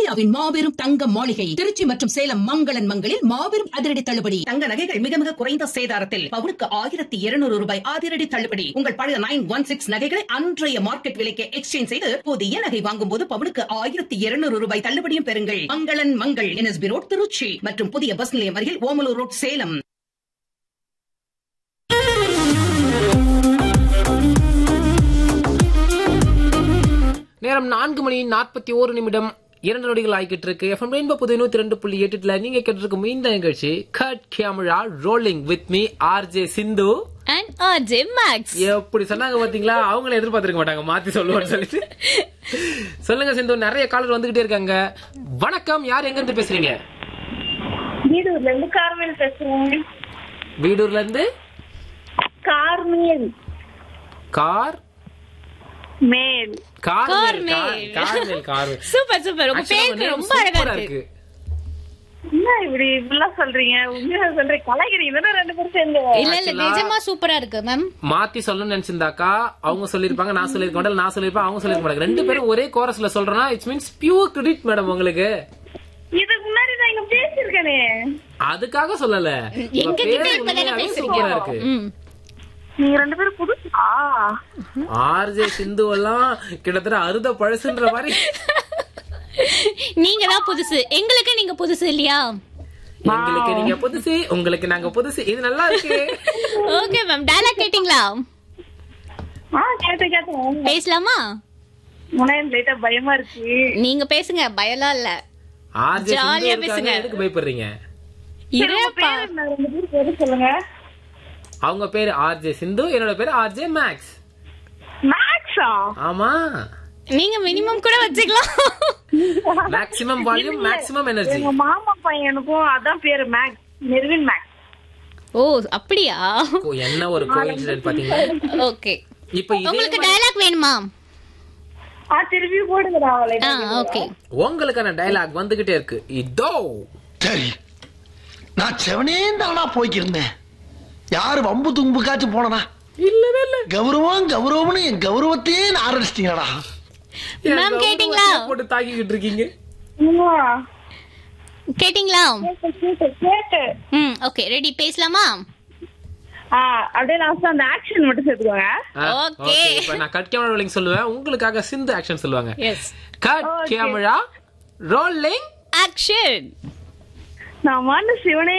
இந்தியாவின் மாபெரும் தங்க மாளிகை திருச்சி மற்றும் சேலம் மங்களன் மங்களில் மாபெரும் அதிரடி தள்ளுபடி தங்க நகைகள் மிக மிக குறைந்த சேதாரத்தில் பவுனுக்கு ஆயிரத்தி இருநூறு ரூபாய் அதிரடி தள்ளுபடி உங்கள் பழைய நைன் ஒன் சிக்ஸ் நகைகளை அன்றைய மார்க்கெட் விலைக்கு எக்ஸ்சேஞ்ச் செய்து புதிய நகை வாங்கும் போது பவுனுக்கு ஆயிரத்தி இருநூறு ரூபாய் தள்ளுபடியும் பெறுங்கள் மங்களன் மங்கள் என்எஸ்பி ரோட் திருச்சி மற்றும் புதிய பஸ் நிலையம் அருகில் ஓமலூர் ரோட் சேலம் நேரம் நான்கு மணி நாற்பத்தி ஓரு நிமிடம் இரண்டு நொடிகள் ஆகிட்டு இருக்கு எஃப்எம் ரெயின்போ புது நூத்தி ரெண்டு புள்ளி எட்டுல நீங்க கேட்டிருக்கும் இந்த நிகழ்ச்சி cut camera rolling with me RJ Sindhu and RJ Max எப்படி சொன்னாங்க பாத்தீங்களா அவங்கள எதிர்பார்த்திருக்க மாட்டாங்க மாத்தி சொல்லுவான்னு சொல்லிட்டு சொல்லுங்க சிந்து நிறைய காலர் வந்துகிட்டே இருக்காங்க வணக்கம் யார் எங்க இருந்து பேசுறீங்க வீடூர்ல இருந்து கார்மேல் பேசுறேன் வீடூர்ல இருந்து Carmel Carmel Carmel Carmel. Carmel Carmel super super உங்க Actually, பேருக்கு உங்க name ரொம்ப அழகா super-ஆ இருக்கு என்ன இப்படி இப்படிலாம் சொல்றீங்க உண்மையா சொல்றீங்க கலாய்க்கிறீங்க தானே ரெண்டு பேரும் சேர்ந்து இல்ல இல்ல Actually-ஆ- நிஜமா சூப்பரா இருக்கு மேம் மாத்தி சொல்லணும்னு நினைச்சிருந்தாக்கா அவங்க சொல்லிருப்பாங்க நான் சொல்லிருக்க மாட்டேன் நான் சொல்லிருப்பேன் அவங்க சொல்லிருக்க மாட்டாங்க ரெண்டு பேரும் ஒரே கோரஸ்ல சொல்றேன்னா it's means pure credit madam உங்களுக்கு இதுக்கு முன்னாடி நான் இங்க பேசியிருக்கேனே அதுக்காக சொல்லல உங்க எங்க பேரு கிட்ட இப்பதானே உண்மையாவே பேசுறீங்க சூப்பரா இருக்கு ம். நீங்க ரெண்டு பேரும் புதுசா ஆர்ஜே சிந்து எல்லாம் கிட்டத்தட்ட அறுத பழசுன்ற மாதிரி நீங்க தான் புதுசு எங்களுக்கு நீங்க புதுசு இல்லையா எங்களுக்கு நீங்க புதுசு உங்களுக்கு நாங்க புதுசு இது நல்லா இருக்கு ஓகே மேம் டயலாக் கேட்டிங்களா ஆ கேட்டேன் கேட்டேன் பேசலாமா முன்னாடி லைட்டா பயமா இருக்கு நீங்க பேசுங்க பயலாம் இல்ல ஆர்ஜே சிந்து ஜாலியா இருக்காங்க, பேசுங்க. எதுக்கு பயப்படுறீங்க சரி, உங்க இருப்பா பேர் என்ன? ரெண்டு பேரும் பேரு சொல்லுங்க அவங்க பேரு ஆர்ஜே சிந்து என்னோட பேரு ஆர்ஜே மேக்ஸ் மேக்ஸா ஆமா நீங்க மினிமம் கூட வச்சுக்கலாம் மேக்ஸிமம் வால்யூம் மேக்ஸிமம் எனர்ஜி எங்க மாமா பையனுக்கும் அதான் பேரு மேக்ஸ் நெர்வின் மேக்ஸ் ஓ அப்படியா என்ன ஒரு கோயின்சிடென்ட் பாத்தீங்களா ஓகே இப்ப இதே உங்களுக்கு டயலாக் வேணுமா ஆ திருப்பி போடுங்கடா அவளை ஆ ஓகே உங்களுக்கான டயலாக் வந்துகிட்டே இருக்கு இதோ சரி நான் செவனே தானா போய்க்கிருந்தேன் யாரு வம்பு தும்புக்காச்சும் போனனா இல்லவே இல்ல கௌரவம் கௌரவம்னு என் கௌரவத்தையே ஆரம்பிச்சிட்டீங்கடா என் Ma'am, கௌரவத்தை கேட்டீங்களா? போட்டு தாக்கிக்கிட்டு இருக்கீங்க கேட்டிங்களா கேட்டு கேட்டு ம் ஓகே ரெடி பேசலாமா ஆ அப்படியே லாஸ்ட் அந்த ஆக்ஷன் மட்டும் சேர்த்துக்கோங்க ஆ, Okay. okay, இப்ப நான் கட் கேமரா ரோலிங் சொல்லுவேன் உங்களுக்காக சிந்து ஆக்ஷன் சொல்லுவாங்க yes cut camera rolling action நான் மாண்டு சிவனே